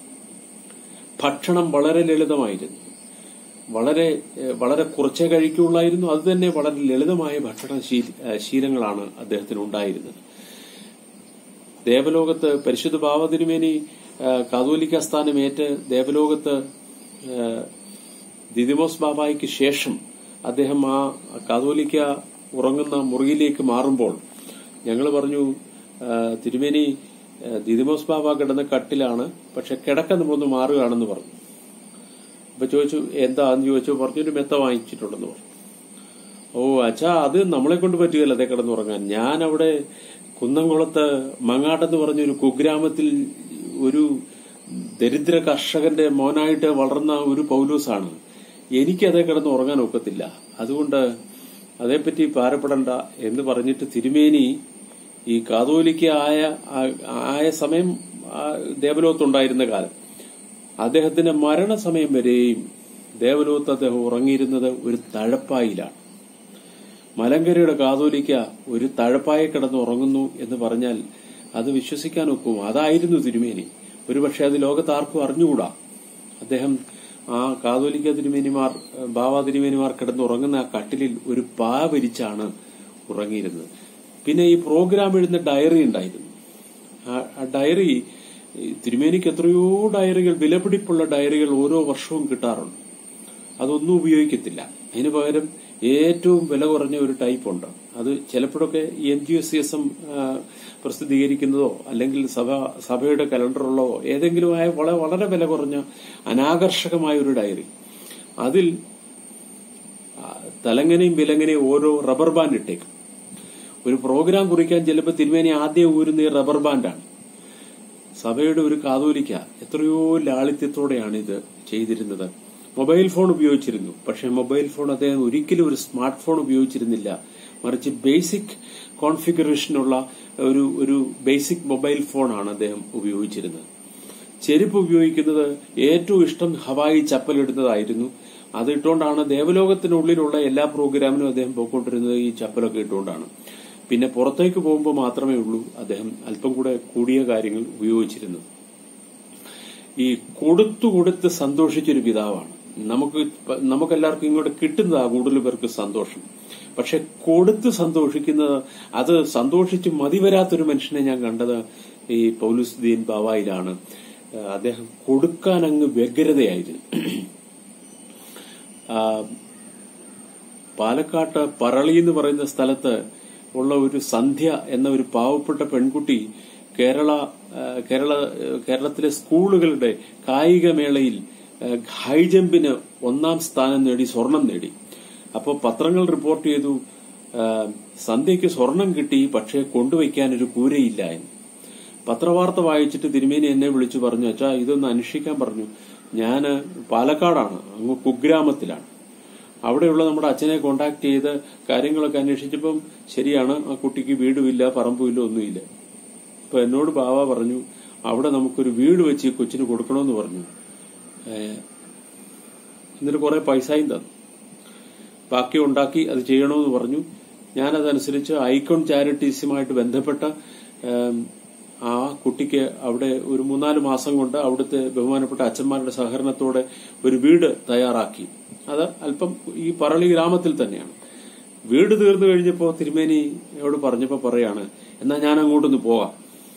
ഭക്ഷണം വളരെ ലളിതമായിരുന്നു വളരെ ഏഹ്, വളരെ കുറച്ചേ കഴിക്കുള്ളായിരുന്നു അത് തന്നെ വളരെ ലളിതമായ ഭക്ഷണ ശീല- ഏഹ്, ശീലങ്ങളാണ് അദ്ദേഹത്തിന് ഉണ്ടായിരുന്നത് ദേവലോകത്ത് പരിശുദ്ധ ഭാവതിരുമേനി കാതോലിക്ക സ്ഥാനമേറ്റ് ദേവലോകത്ത് ഏഹ്, ദിദിമോസ് ബാബായ്ക്ക് ശേഷം അദ്ദേഹം ആ കാതോലിക്ക ഉറങ്ങുന്ന മുറിയിലേക്ക് മാറുമ്പോൾ ഞങ്ങൾ പറഞ്ഞു ഏഹ്, തിരുമേനി ഏഹ്, ദിദിമോസ് ബാബ കിടന്ന കട്ടിലാണ് പക്ഷെ കിടക്ക നമ്മളൊന്ന് മാറുകയാണെന്ന് പറഞ്ഞു അപ്പൊ ചോദിച്ചു എന്താന്ന് ചോദിച്ചു പറഞ്ഞു ഒരു മെത്ത വാങ്ങിച്ചിട്ടുണ്ടെന്ന് പറഞ്ഞു ഓ അച്ഛാ അത് നമ്മളെ കൊണ്ട് പറ്റുകയല്ല അതേ കിടന്നുറങ്ങാൻ ഞാൻ അവിടെ കുന്നംകുളത്ത് മങ്ങാട്ടെന്ന് പറഞ്ഞ ഒരു കുഗ്രാമത്തിൽ ഒരു ദരിദ്ര കർഷകന്റെ മോനായിട്ട് വളർന്ന ഒരു പൗലൂസാണ് എനിക്ക് അതേ കിടന്ന് ഉറങ്ങാൻ ഒക്കത്തില്ല അതുകൊണ്ട് അതേപ്പറ്റി ഭാരപ്പെടണ്ട എന്ന് പറഞ്ഞിട്ട് തിരുമേനി ഈ കാതോലിക്ക ആയ ആ- ആയ സമയം ആ ദേവലോകത്തുണ്ടായിരുന്ന കാലം അദ്ദേഹത്തിന്റെ മരണസമയം വരെയും ദേവലോകത്ത് അദ്ദേഹം ഉറങ്ങിയിരുന്നത് ഒരു തഴപ്പായിലാണ് മലങ്കരയുടെ കാതോലിക്ക ഒരു തഴപ്പായ കിടന്ന് ഉറങ്ങുന്നു എന്ന് പറഞ്ഞാൽ അത് വിശ്വസിക്കാൻ ഒക്കും അതായിരുന്നു തിരുമേനി ഒരുപക്ഷെ അത് ലോകത്ത് ആർക്കും അറിഞ്ഞുകൂടാ അദ്ദേഹം ആ കാതോലിക്ക തിരുമേനിമാർ ബാവ തിരുമേനിമാർ കിടന്നുറങ്ങുന്ന ആ കട്ടിലിൽ ഒരു പാ വിരിച്ചാണ് ഉറങ്ങിയിരുന്നത് പിന്നെ ഈ പ്രോഗ്രാം എഴുതുന്ന ഡയറി ഉണ്ടായിരുന്നു ആ- ആ ഡയറി ഈ തിരുമേനിക്ക് എത്രയോ ഡയറികൾ വിലപിടിപ്പുള്ള ഡയറികൾ ഓരോ വർഷവും കിട്ടാറുണ്ട് അതൊന്നും ഉപയോഗിക്കത്തില്ല അതിന് പകരം ഏറ്റവും വില കുറഞ്ഞ ഒരു ടൈപ്പ് ഉണ്ട് അത് ചിലപ്പോഴൊക്കെ M G S C S M പ്രസിദ്ധീകരിക്കുന്നതോ അല്ലെങ്കിൽ സഭ സഭയുടെ കലണ്ടറുള്ളതോ ഏതെങ്കിലുമായ വളരെ വളരെ വില കുറഞ്ഞ അനാകർഷകമായ ഒരു ഡയറി അതിൽ ആ, തലങ്ങനെയും വിലങ്ങനെയും ഓരോ റബ്ബർ ബാൻഡ് ഇട്ടേക്കും ഒരു പ്രോഗ്രാം കുറിക്കാൻ ചിലപ്പോൾ തിരുമേനി ആദ്യം ഊരുന്ന ഈ റബ്ബർ ബാൻഡാണ് സഭയുടെ ഒരു കാതോലിക്ക എത്രയോ ലാളിത്യത്തോടെയാണ് ഇത് ചെയ്തിരുന്നത് മൊബൈൽ ഫോൺ ഉപയോഗിച്ചിരുന്നു പക്ഷേ മൊബൈൽ ഫോൺ അദ്ദേഹം ഒരിക്കലും ഒരു സ്മാർട്ട് ഫോൺ ഉപയോഗിച്ചിരുന്നില്ല മറിച്ച് ബേസിക് കോൺഫിഗറേഷനുള്ള ഒരു ഒരു ബേസിക് മൊബൈൽ ഫോണാണ് അദ്ദേഹം ഉപയോഗിച്ചിരുന്നത് ചെരുപ്പ് ഉപയോഗിക്കുന്നത് ഏറ്റവും ഇഷ്ടം ഹവായി ചപ്പലിടുന്നതായിരുന്നു അത് ഇട്ടുകൊണ്ടാണ് ദേവലോകത്തിനുള്ളിലുള്ള എല്ലാ പ്രോഗ്രാമിനും അദ്ദേഹം പോയിക്കൊണ്ടിരുന്നത് ഈ ചപ്പലൊക്കെ ഇട്ടുകൊണ്ടാണ് പിന്നെ പുറത്തേക്ക് പോകുമ്പോൾ മാത്രമേ ഉള്ളൂ അദ്ദേഹം അല്പം കൂടെ കൂടിയ കാര്യങ്ങൾ ഉപയോഗിച്ചിരുന്നത് ഈ കൊടുത്തു കൊടുത്ത് സന്തോഷിച്ചൊരു പിതാവാണ് നമുക്ക് ഇപ്പ- നമുക്കെല്ലാവർക്കും ഇങ്ങോട്ട് കിട്ടുന്നതാ കൂടുതൽ പേർക്ക് സന്തോഷം പക്ഷെ കൊടുത്ത് സന്തോഷിക്കുന്നത് അത് സന്തോഷിച്ച് മതിവരാത്തൊരു മനുഷ്യനെ ഞാൻ കണ്ടത് ഈ പൗലുസ് ദീൻ ബാവായിലാണ് ഏഹ് അദ്ദേഹം കൊടുക്കാൻ അങ്ങ് വ്യഗ്രതയായിരുന്നു ആ, പാലക്കാട്ട് പറളി എന്ന് പറയുന്ന സ്ഥലത്ത് ഉള്ള ഒരു സന്ധ്യ എന്ന ഒരു പാവപ്പെട്ട പെൺകുട്ടി കേരള ആ, കേരള കേരളത്തിലെ സ്കൂളുകളുടെ കായികമേളയിൽ ആ, ഹൈ ജമ്പിന് ഒന്നാം സ്ഥാനം നേടി സ്വർണം നേടി അപ്പോൾ പത്രങ്ങൾ റിപ്പോർട്ട് ചെയ്തു ആ, സന്ധ്യയ്ക്ക് സ്വർണം കിട്ടി പക്ഷേ കൊണ്ടുവയ്ക്കാൻ ഒരു കൂരയില്ല എന്ന് പത്രവാർത്ത വായിച്ചിട്ട് തിരുമേനി എന്നെ വിളിച്ചു പറഞ്ഞു അച്ഛാ ഇതൊന്ന് അന്വേഷിക്കാൻ പറഞ്ഞു ഞാന് പാലക്കാടാണ് അങ്ങ് കുഗ്രാമത്തിലാണ് അവിടെയുള്ള നമ്മുടെ അച്ഛനെ കോണ്ടാക്ട് ചെയ്ത് കാര്യങ്ങളൊക്കെ അന്വേഷിച്ചപ്പം ശരിയാണ് ആ കുട്ടിക്ക് വീടുമില്ല പറമ്പുമില്ല ഒന്നുമില്ല അപ്പൊ എന്നോട് ബാവ പറഞ്ഞു അവിടെ നമുക്കൊരു വീട് വെച്ച് ഈ കൊച്ചിന് കൊടുക്കണമെന്ന് പറഞ്ഞു ഏഹ്, എന്നിട്ട് കുറെ പൈസയും തന്നു ബാക്കി ഉണ്ടാക്കി അത് ചെയ്യണമെന്ന് പറഞ്ഞു ഞാനതനുസരിച്ച് ഐക്കോൺ ചാരിറ്റീസുമായിട്ട് ബന്ധപ്പെട്ട ഏം, ആ കുട്ടിക്ക് അവിടെ ഒരു മൂന്നാല് മാസം കൊണ്ട് അവിടുത്തെ ബഹുമാനപ്പെട്ട അച്ഛന്മാരുടെ സഹകരണത്തോടെ ഒരു വീട് തയ്യാറാക്കി അത് അല്പം ഈ പറളി ഗ്രാമത്തിൽ തന്നെയാണ് വീട് തീർന്നു കഴിഞ്ഞപ്പോൾ തിരുമേനിയോട് പറഞ്ഞപ്പോൾ പറയാണ് എന്നാ ഞാൻ അങ്ങോട്ടൊന്ന് പോകാം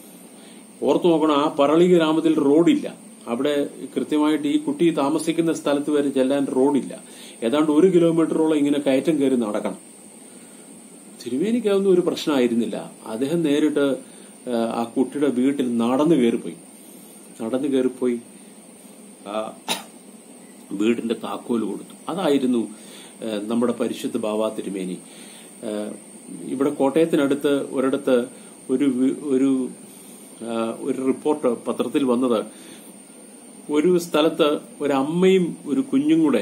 ഓർത്തു നോക്കണം ആ പറളി ഗ്രാമത്തിൽ റോഡില്ല അവിടെ കൃത്യമായിട്ട് ഈ കുട്ടി താമസിക്കുന്ന സ്ഥലത്ത് വരെ ചെല്ലാൻ റോഡില്ല ഏതാണ്ട് ഒരു കിലോമീറ്ററോളം ഇങ്ങനെ കയറ്റം കയറി നടക്കണം തിരുമേനിക്ക് അതൊന്നും ഒരു പ്രശ്നമായിരുന്നില്ല അദ്ദേഹം നേരിട്ട് ആ, ആ കുട്ടിയുടെ വീട്ടിൽ നടന്നു കയറിപ്പോയി നടന്നു കയറിപ്പോയി ആ വീടിന്റെ താക്കോല് കൊടുത്തു അതായിരുന്നു ആ, നമ്മുടെ പരിശുദ്ധ ബാബ തിരുമേനി ആ, ഇവിടെ കോട്ടയത്തിനടുത്ത് ഒരിടത്ത് ഒരു വി- ഒരു ആ, ഒരു റിപ്പോർട്ട് പത്രത്തിൽ വന്നത് ഒരു സ്ഥലത്ത് ഒരമ്മയും ഒരു കുഞ്ഞും കൂടെ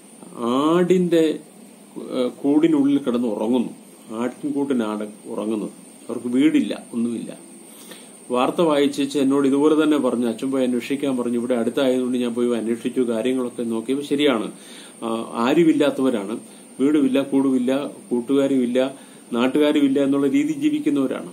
ആടിന്റെ ഏഹ്, കൂടിനുള്ളിൽ കിടന്ന് ഉറങ്ങുന്നു ആട്ടിൻകൂട്ടിനാണ് ഉറങ്ങുന്നത് അവർക്ക് വീടില്ല ഒന്നുമില്ല വാർത്ത വായിച്ചേച്ച് എന്നോട് ഇതുപോലെ തന്നെ പറഞ്ഞു അച്ഛൻ പോയി അന്വേഷിക്കാൻ പറഞ്ഞു ഇവിടെ അടുത്തായതുകൊണ്ട് ഞാൻ പോയി അന്വേഷിച്ചു കാര്യങ്ങളൊക്കെ നോക്കിയപ്പോൾ ശരിയാണ് ആ, ആരുമില്ലാത്തവരാണ് വീടുമില്ല കൂടുമില്ല കൂട്ടുകാരുമില്ല നാട്ടുകാരുമില്ല എന്നുള്ള രീതി ജീവിക്കുന്നവരാണ്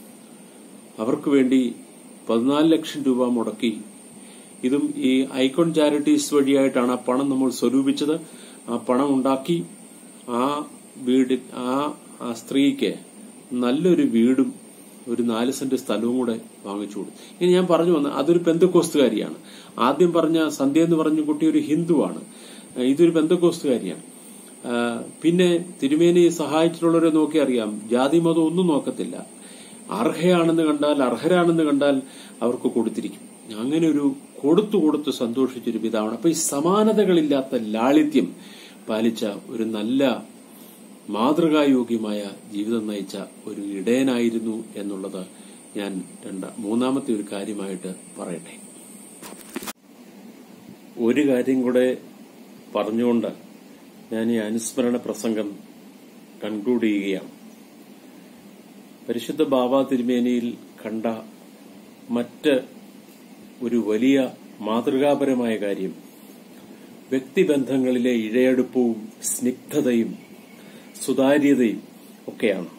അവർക്ക് വേണ്ടി പതിനാല് ലക്ഷം രൂപ മുടക്കി ഇതും ഈ ഐക്കോൺ ചാരിറ്റീസ് വഴിയായിട്ടാണ് ആ പണം നമ്മൾ സ്വരൂപിച്ചത് ആ പണം ഉണ്ടാക്കി ആ വീട് ആ ആ സ്ത്രീക്ക് നല്ലൊരു വീടും ഒരു നാല് സെന്റ് സ്ഥലവും കൂടെ വാങ്ങിച്ചു കൊടുത്തു ഇനി ഞാൻ പറഞ്ഞു വന്ന അതൊരു പെന്തക്കോസ്തുകാരിയാണ് ആദ്യം പറഞ്ഞ സന്ധ്യ എന്ന് പറഞ്ഞ കുട്ടി ഒരു ഹിന്ദുവാണ് ഏഹ് ഇതൊരു പെന്തക്കോസ്തുകാരിയാണ് ആഹ് പിന്നെ തിരുമേനി സഹായിച്ചിട്ടുള്ളവരെ നോക്കി അറിയാം ജാതി മതം ഒന്നും നോക്കത്തില്ല അർഹയാണെന്ന് കണ്ടാൽ അർഹരാണെന്ന് കണ്ടാൽ അവർക്ക് കൊടുത്തിരിക്കും അങ്ങനെ ഒരു കൊടുത്തു കൊടുത്ത് സന്തോഷിച്ചൊരു പിതാവാണ് അപ്പൊ ഈ സമാനതകളില്ലാത്ത ലാളിത്യം പാലിച്ച ഒരു നല്ല മാതൃകായോഗ്യമായ ജീവിതം നയിച്ച ഒരു ഇടയനായിരുന്നു എന്നുള്ളത് ഞാൻ രണ്ട മൂന്നാമത്തെ ഒരു കാര്യമായിട്ട് പറയട്ടെ ഒരു കാര്യം കൂടെ പറഞ്ഞുകൊണ്ട് ഞാൻ ഈ അനുസ്മരണ പ്രസംഗം കൺക്ലൂഡ് ചെയ്യുകയാണ് പരിശുദ്ധ ബാബ തിരുമേനിയിൽ കണ്ട മറ്റ് ഒരു വലിയ മാതൃകാപരമായ കാര്യം വ്യക്തിബന്ധങ്ങളിലെ ഇഴയെടുപ്പവും സ്നിഗ്ധതയും സുതാര്യതയും ഒക്കെയാണ്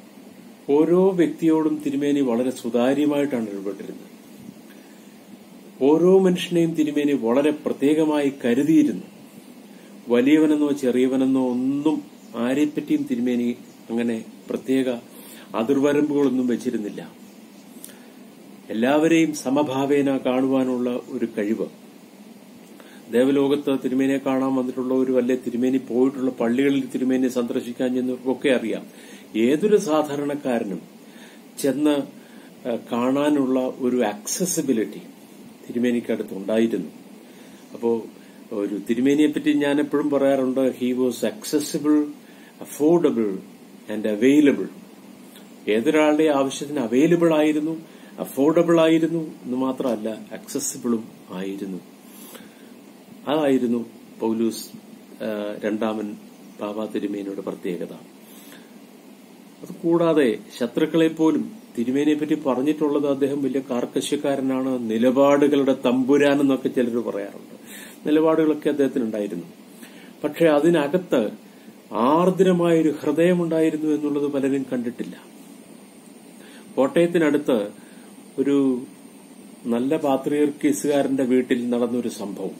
ഓരോ വ്യക്തിയോടും തിരുമേനി വളരെ സുതാര്യമായിട്ടാണ് ഇടപെട്ടിരുന്നത് ഓരോ മനുഷ്യനെയും തിരുമേനി വളരെ പ്രത്യേകമായി കരുതിയിരുന്നു വലിയവനെന്നോ ചെറിയവനെന്നോ ഒന്നും ആരെപ്പറ്റിയും തിരുമേനി അങ്ങനെ പ്രത്യേക അതിർവരമ്പുകളൊന്നും വെച്ചിരുന്നില്ല എല്ലാവരെയും സമഭാവേന കാണുവാനുള്ള ഒരു കഴിവ് ദേവലോകത്ത് തിരുമേനിയെ കാണാൻ വന്നിട്ടുള്ള ഒരു വല്ല തിരുമേനി പോയിട്ടുള്ള പള്ളികളിൽ തിരുമേനി സന്ദർശിക്കാൻ ചെന്നവർക്കൊക്കെ അറിയാം ഏതൊരു സാധാരണക്കാരനും ചെന്ന് ഏഹ്, കാണാനുള്ള ഒരു ആക്സസിബിലിറ്റി തിരുമേനിക്കടുത്ത് ഉണ്ടായിരുന്നു അപ്പോ ഒരു തിരുമേനിയെ പറ്റി ഞാൻ എപ്പോഴും പറയാറുണ്ട് he was accessible affordable and available ഏതൊരാളുടെ ആവശ്യത്തിന് അവൈലബിൾ ആയിരുന്നു അഫോർഡബിൾ ആയിരുന്നു എന്ന് മാത്രമല്ല അക്സസിബിളും ആയിരുന്നു അതായിരുന്നു പൗലൂസ് ആ, രണ്ടാമൻ ബാബ തിരുമേനിയുടെ പ്രത്യേകത അത് കൂടാതെ ശത്രുക്കളെ പോലും തിരുമേനിയെ പറ്റി പറഞ്ഞിട്ടുള്ളത് അദ്ദേഹം വലിയ കാർക്കശ്യക്കാരനാണ് നിലപാടുകളുടെ തമ്പുരാൻ എന്നൊക്കെ ചിലർ പറയാറുണ്ട് നിലപാടുകളൊക്കെ അദ്ദേഹത്തിനുണ്ടായിരുന്നു പക്ഷെ അതിനകത്ത് ആർദ്രമായൊരു ഹൃദയമുണ്ടായിരുന്നു എന്നുള്ളത് പലരും കണ്ടിട്ടില്ല കോട്ടയത്തിനടുത്ത് ഒരു നല്ല പാത്രിയർക്കീസുകാരന്റെ വീട്ടിൽ നടന്നൊരു സംഭവം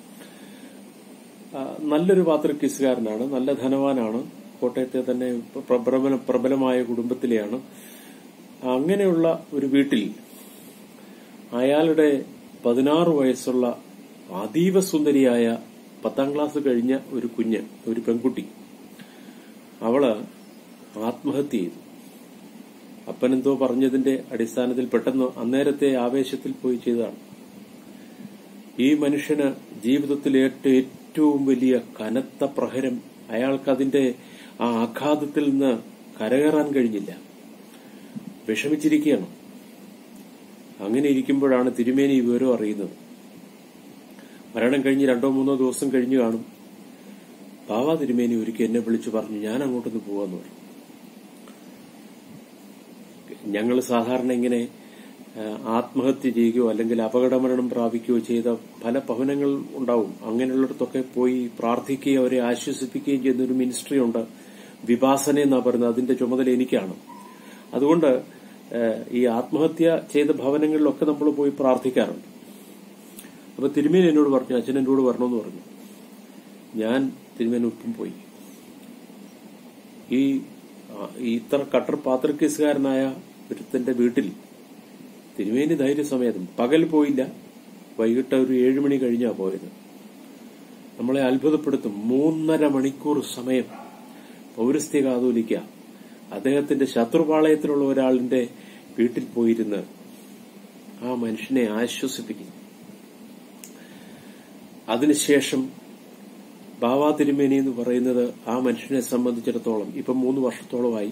ആ, നല്ലൊരു പാത്രികീസുകാരനാണ് നല്ല ധനവാനാണ് കോട്ടയത്തെ തന്നെ പ്രബല പ്രബലമായ കുടുംബത്തിലെയാണ് അങ്ങനെയുള്ള ഒരു വീട്ടിൽ അയാളുടെ പതിനാറ് വയസ്സുള്ള അതീവ സുന്ദരിയായ പത്താം ക്ലാസ് കഴിഞ്ഞ ഒരു കുഞ്ഞ് ഒരു പെൺകുട്ടി അവള് ആത്മഹത്യ ചെയ്തു അപ്പനെന്തോ പറഞ്ഞതിന്റെ അടിസ്ഥാനത്തിൽ പെട്ടെന്ന് അന്നേരത്തെ ആവേശത്തിൽ പോയി ചെയ്തതാണ് ഈ മനുഷ്യന് ജീവിതത്തിൽ ഏറ്റ ഏറ്റവും വലിയ കനത്ത പ്രഹരം അയാൾക്ക് അതിന്റെ ആ ആഘാതത്തിൽ നിന്ന് കരകയറാൻ കഴിഞ്ഞില്ല വിഷമിച്ചിരിക്കുകയാണ് അങ്ങനെ ഇരിക്കുമ്പോഴാണ് തിരുമേനി ഈ വിവരം അറിയുന്നത് മരണം കഴിഞ്ഞ് രണ്ടോ മൂന്നോ ദിവസം കഴിഞ്ഞു കാണും ബാബ തിരുമേനി ഒരിക്കൽ എന്നെ വിളിച്ചു പറഞ്ഞു ഞാൻ അങ്ങോട്ടൊന്ന് പോവാന്ന് പറഞ്ഞു ഞങ്ങൾ സാധാരണ ഇങ്ങനെ ആ, ആത്മഹത്യ ചെയ്യുകയോ അല്ലെങ്കിൽ അപകടമരണം പ്രാപിക്കുകയോ ചെയ്ത പല ഭവനങ്ങൾ ഉണ്ടാവും അങ്ങനെയുള്ളിടത്തൊക്കെ പോയി പ്രാർത്ഥിക്കുകയും അവരെ ആശ്വസിപ്പിക്കുകയും ചെയ്യുന്ന ഒരു മിനിസ്ട്രി ഉണ്ട് വിഭാസന എന്നാ പറയുന്നത് അതിന്റെ ചുമതല എനിക്കാണ് അതുകൊണ്ട് ആ, ഈ ആത്മഹത്യ ചെയ്ത ഭവനങ്ങളിലൊക്കെ നമ്മൾ പോയി പ്രാർത്ഥിക്കാറുണ്ട് അപ്പൊ തിരുമേനി എന്നോട് പറഞ്ഞു അച്ഛൻ എന്നോട് വരണമെന്ന് പറഞ്ഞു ഞാൻ തിരുമേനൊപ്പം പോയി ഈ ആ, ഈ ഇത്ര കട്ടർ പാത്രക്കേസുകാരനായ ഒരുത്തന്റെ വീട്ടിൽ തിരുമേനി ധൈര്യസമേതം പകൽ പോയില്ല വൈകിട്ട് ഒരു ഏഴുമണി കഴിഞ്ഞാ പോയത് നമ്മളെ അത്ഭുതപ്പെടുത്തും മൂന്നര മണിക്കൂർ സമയം പൗരസ്ത്യ കാതോലിക്ക അദ്ദേഹത്തിന്റെ ശത്രുപാളയത്തിലുള്ള ഒരാളിന്റെ വീട്ടിൽ പോയിരുന്ന് ആ മനുഷ്യനെ ആശ്വസിപ്പിക്കുന്നു അതിനുശേഷം ബാബാ തിരുമേനി എന്ന് പറയുന്നത് ആ മനുഷ്യനെ സംബന്ധിച്ചിടത്തോളം ഇപ്പം മൂന്ന് വർഷത്തോളമായി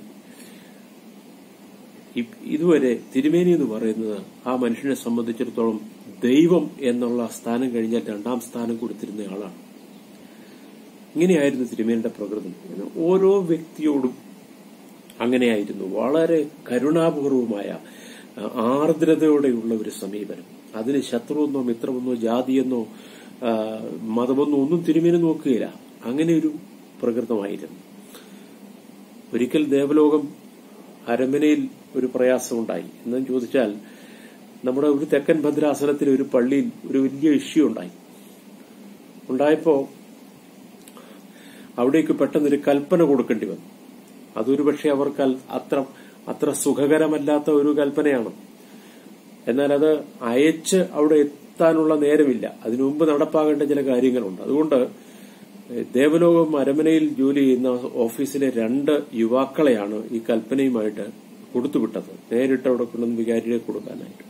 ഇ- ഇതുവരെ തിരുമേനി എന്ന് പറയുന്നത് ആ മനുഷ്യനെ സംബന്ധിച്ചിടത്തോളം ദൈവം എന്നുള്ള സ്ഥാനം കഴിഞ്ഞാൽ രണ്ടാം സ്ഥാനം കൊടുത്തിരുന്ന ആളാണ് ഇങ്ങനെയായിരുന്നു തിരുമേനിയുടെ പ്രകൃതം ഓരോ വ്യക്തിയോടും അങ്ങനെയായിരുന്നു വളരെ കരുണാപൂർവമായ ആ, ആർദ്രതയോടെയുള്ള ഒരു സമീപനം അതിന് ശത്രുവെന്നോ മിത്രമെന്നോ ജാതിയെന്നോ ആ, മതമെന്നോ ഒന്നും തിരുമേനി നോക്കുകയില്ല അങ്ങനെ ഒരു പ്രകൃതമായിരുന്നു ഒരിക്കൽ ദേവലോകം അരമനയിൽ ഒരു പ്രയാസമുണ്ടായി എന്നും ചോദിച്ചാൽ നമ്മുടെ ഒരു തെക്കൻ ഭദ്രാസനത്തിൽ ഒരു പള്ളിയിൽ ഒരു വലിയ ഇഷ്യൂ ഉണ്ടായി ഉണ്ടായപ്പോ അവിടേക്ക് പെട്ടെന്നൊരു കൽപ്പന കൊടുക്കേണ്ടി വന്നു അതൊരു പക്ഷെ അവർക്ക് അൽ- അത്ര അത്ര സുഖകരമല്ലാത്ത ഒരു കൽപ്പനയാണ് എന്നാൽ അത് അയച്ച് അവിടെ എത്താനുള്ള നേരമില്ല അതിനു മുമ്പ് നടപ്പാകേണ്ട ചില കാര്യങ്ങളുണ്ട് അതുകൊണ്ട് ഏഹ്, ദേവലോകം അരമനയിൽ ജോലി ചെയ്യുന്ന ഓഫീസിലെ രണ്ട് യുവാക്കളെയാണ് ഈ കൽപ്പനയുമായിട്ട് കൊടുത്തുവിട്ടത് നേരിട്ട് അവിടെ കൊണ്ടുവന്ന് വികാരിയെ കൊടുക്കാനായിട്ട്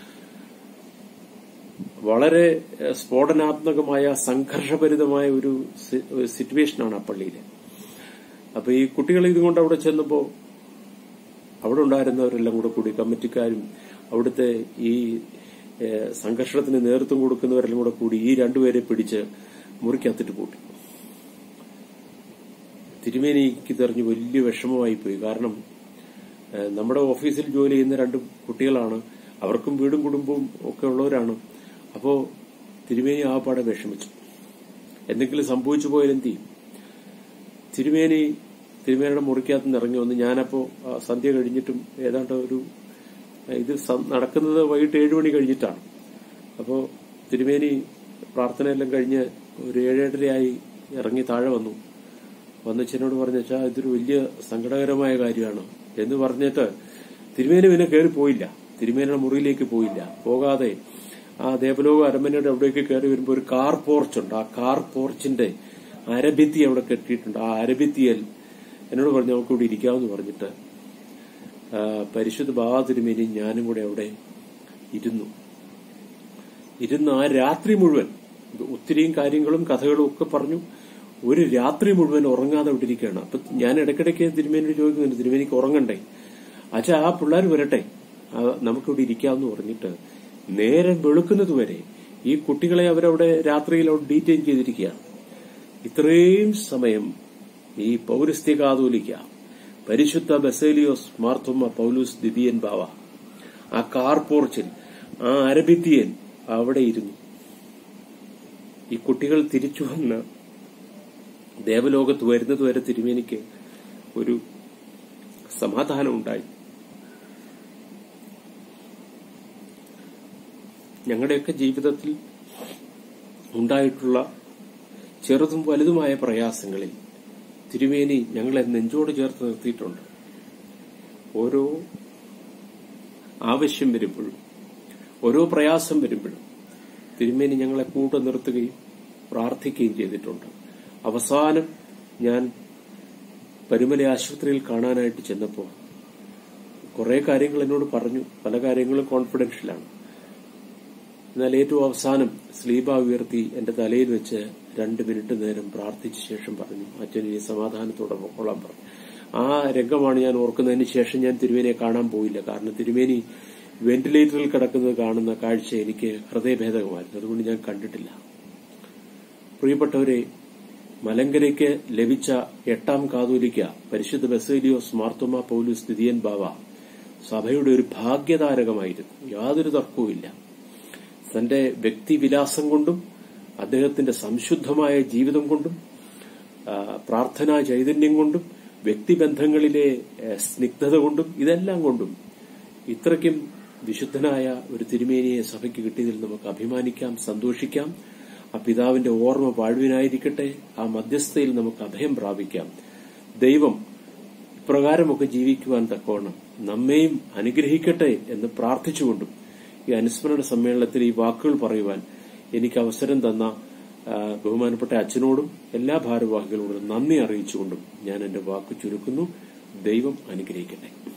വളരെ ഏഹ്, സ്ഫോടനാത്മകമായ സംഘർഷഭരിതമായ ഒരു സി- ഒരു സിറ്റുവേഷനാണ് ആ പള്ളിയിൽ അപ്പൊ ഈ കുട്ടികൾ ഇതുകൊണ്ട് അവിടെ ചെന്നപ്പോ അവിടെ ഉണ്ടായിരുന്നവരെല്ലാം കൂടെ കൂടി കമ്മിറ്റിക്കാരും അവിടുത്തെ ഈ ഏഹ്, സംഘർഷത്തിന് നേതൃത്വം കൊടുക്കുന്നവരെല്ലാം കൂടെ കൂടി ഈ രണ്ടുപേരെ പിടിച്ച് മുറിക്കകത്തിട്ട് പൂട്ടി തിരുമേനിക്ക് തെറിഞ്ഞ് വലിയ വിഷമമായി പോയി കാരണം ഏഹ്, നമ്മുടെ ഓഫീസിൽ ജോലി ചെയ്യുന്ന രണ്ട് കുട്ടികളാണ് അവർക്കും വീടും കുടുംബവും ഒക്കെ ഉള്ളവരാണ് അപ്പോ തിരുമേനി ആ പാടെ വിഷമിച്ചു എന്തെങ്കിലും സംഭവിച്ചു പോയാൽ എന്ത് ചെയ്യും തിരുമേനി തിരുമേനിയുടെ മുറിക്കകത്ത് നിന്ന് ഇറങ്ങി വന്ന് ഞാനപ്പോ ആ, സന്ധ്യ കഴിഞ്ഞിട്ടും ഏതാണ്ട് ഒരു ഇത് സം- നടക്കുന്നത് വൈകിട്ട് ഏഴു മണി കഴിഞ്ഞിട്ടാണ് അപ്പോൾ തിരുമേനി പ്രാർത്ഥനയെല്ലാം കഴിഞ്ഞ് ഒരു ഏഴേഴരയായി ഇറങ്ങി താഴെ വന്നു വന്നച്ചനോട് പറഞ്ഞു വെച്ചാൽ ഇതൊരു വലിയ സങ്കടകരമായ കാര്യമാണ് എന്ന് പറഞ്ഞിട്ട് തിരുമേനി പിന്നെ കയറി പോയില്ല തിരുമേനിയുടെ മുറിയിലേക്ക് പോയില്ല പോകാതെ ആ ദേവലോക അരമനയുടെ അവിടേക്ക് കയറി വരുമ്പോൾ ഒരു കാർ പോർച്ച് ഉണ്ട് ആ കാർ പോർച്ചിന്റെ അരഭിത്തി അവിടെ കെട്ടിയിട്ടുണ്ട് ആ അരഭിത്തിയിൽ എന്നോട് പറഞ്ഞു നമുക്ക് ഇവിടെ ഇരിക്കാമെന്ന് പറഞ്ഞിട്ട് ആ, പരിശുദ്ധ ബാബാ തിരുമേനി ഞാനും കൂടെ അവിടെ ഇരുന്നു ഇരുന്ന് ആ രാത്രി മുഴുവൻ ഇത് ഒത്തിരിയും കാര്യങ്ങളും കഥകളും ഒക്കെ പറഞ്ഞു ഒരു രാത്രി മുഴുവൻ ഉറങ്ങാതെ അവിടെ ഇരിക്കുകയാണ് അപ്പൊ ഞാൻ ഇടയ്ക്കിടയ്ക്ക് തിരുമേനോട് ചോദിക്കുന്നുണ്ട് തിരുമേനിക്ക് ഉറങ്ങണ്ടേ അച്ഛാ ആ പിള്ളേർ വരട്ടെ ആ, നമുക്കിവിടെ ഇരിക്കാമെന്ന് പറഞ്ഞിട്ട് നേരം വെളുക്കുന്നത് വരെ ഈ കുട്ടികളെ അവരവിടെ രാത്രിയിൽ അവിടെ ഡീറ്റെയിൻ ചെയ്തിരിക്കുകയാണ് ഇത്രയും സമയം ഈ പൗരസ്ത്യ കാതോലിക്ക പരിശുദ്ധ ബസേലിയോസ് മാർത്തോമ്മ പൗലൂസ് ദിദിയൻ ബാവ ആ കാർ പോർച്ചിൽ ആ അരബിത്തിയൻ അവിടെ ഇരുന്നു ഈ കുട്ടികൾ തിരിച്ചു വന്ന് ദേവലോകത്ത് വരുന്നത് വരെ തിരുമേനിക്ക് ഒരു സമാധാനം ഉണ്ടായി ഞങ്ങളുടെയൊക്കെ ജീവിതത്തിൽ ഉണ്ടായിട്ടുള്ള ചെറുതും വലുതുമായ പ്രയാസങ്ങളിൽ തിരുമേനി ഞങ്ങളെ നെഞ്ചോട് ചേർത്ത് നിർത്തിയിട്ടുണ്ട് ഓരോ ആവശ്യം വരുമ്പോഴും ഓരോ പ്രയാസം വരുമ്പോഴും തിരുമേനി ഞങ്ങളെ കൂടെ നിർത്തുകയും പ്രാർത്ഥിക്കുകയും ചെയ്തിട്ടുണ്ട് അവസാനം ഞാൻ പരുമല ആശുപത്രിയിൽ കാണാനായിട്ട് ചെന്നപ്പോൾ കുറെ കാര്യങ്ങൾ എന്നോട് പറഞ്ഞു പല കാര്യങ്ങളും കോൺഫിഡൻഷ്യലാണ് എന്നാൽ ഏറ്റവും അവസാനം സ്ലീബ ഉയർത്തി എന്റെ തലയിൽ വെച്ച് രണ്ട് മിനിറ്റ് നേരം പ്രാർത്ഥിച്ച ശേഷം പറഞ്ഞു അച്ഛൻ ഇനി സമാധാനത്തോടെ പൊക്കോളാൻ പറഞ്ഞു ആ രംഗമാണ് ഞാൻ ഓർക്കുന്നതിന് ശേഷം ഞാൻ തിരുമേനിയെ കാണാൻ പോയില്ല കാരണം തിരുമേനി വെന്റിലേറ്ററിൽ കിടക്കുന്നത് കാണുന്ന കാഴ്ച എനിക്ക് ഹൃദയഭേദകമായിരുന്നു അതുകൊണ്ട് ഞാൻ കണ്ടിട്ടില്ല പ്രിയപ്പെട്ടവരെ മലങ്കരയ്ക്ക് ലഭിച്ച എട്ടാം കാതോലിക്ക പരിശുദ്ധ ബസേലിയോസ് മാർത്തോമ പൗലൂസ് ദിദിയൻ ബാവ സഭയുടെ ഒരു ഭാഗ്യതാരകമായിരുന്നു യാതൊരു തർക്കവുമില്ല തന്റെ വ്യക്തിവിലാസം കൊണ്ടും അദ്ദേഹത്തിന്റെ സംശുദ്ധമായ ജീവിതം കൊണ്ടും ആ, പ്രാർത്ഥനാ ചൈതന്യം കൊണ്ടും വ്യക്തിബന്ധങ്ങളിലെ ഏ, സ്നിഗ്ധത കൊണ്ടും ഇതെല്ലാം കൊണ്ടും ഇത്രയ്ക്കും വിശുദ്ധനായ ഒരു തിരുമേനിയെ സഭയ്ക്ക് കിട്ടിയതിൽ നമുക്ക് അഭിമാനിക്കാം സന്തോഷിക്കാം ആ പിതാവിന്റെ ഓർമ്മ പാഴുവിനായിരിക്കട്ടെ ആ മധ്യസ്ഥയിൽ നമുക്ക് അഭയം പ്രാപിക്കാം ദൈവം ഇപ്രകാരമൊക്കെ ജീവിക്കുവാൻ തക്കവണ്ണം നമ്മെയും അനുഗ്രഹിക്കട്ടെ എന്ന് പ്രാർത്ഥിച്ചുകൊണ്ടും ഈ അനുസ്മരണ സമ്മേളനത്തിൽ ഈ വാക്കുകൾ പറയുവാൻ എനിക്ക് അവസരം തന്ന ആ, ബഹുമാനപ്പെട്ട അച്ഛനോടും എല്ലാ ഭാരവാഹികളോടും നന്ദി അറിയിച്ചുകൊണ്ടും ഞാൻ എന്റെ വാക്ക് ചുരുക്കുന്നു ദൈവം അനുഗ്രഹിക്കട്ടെ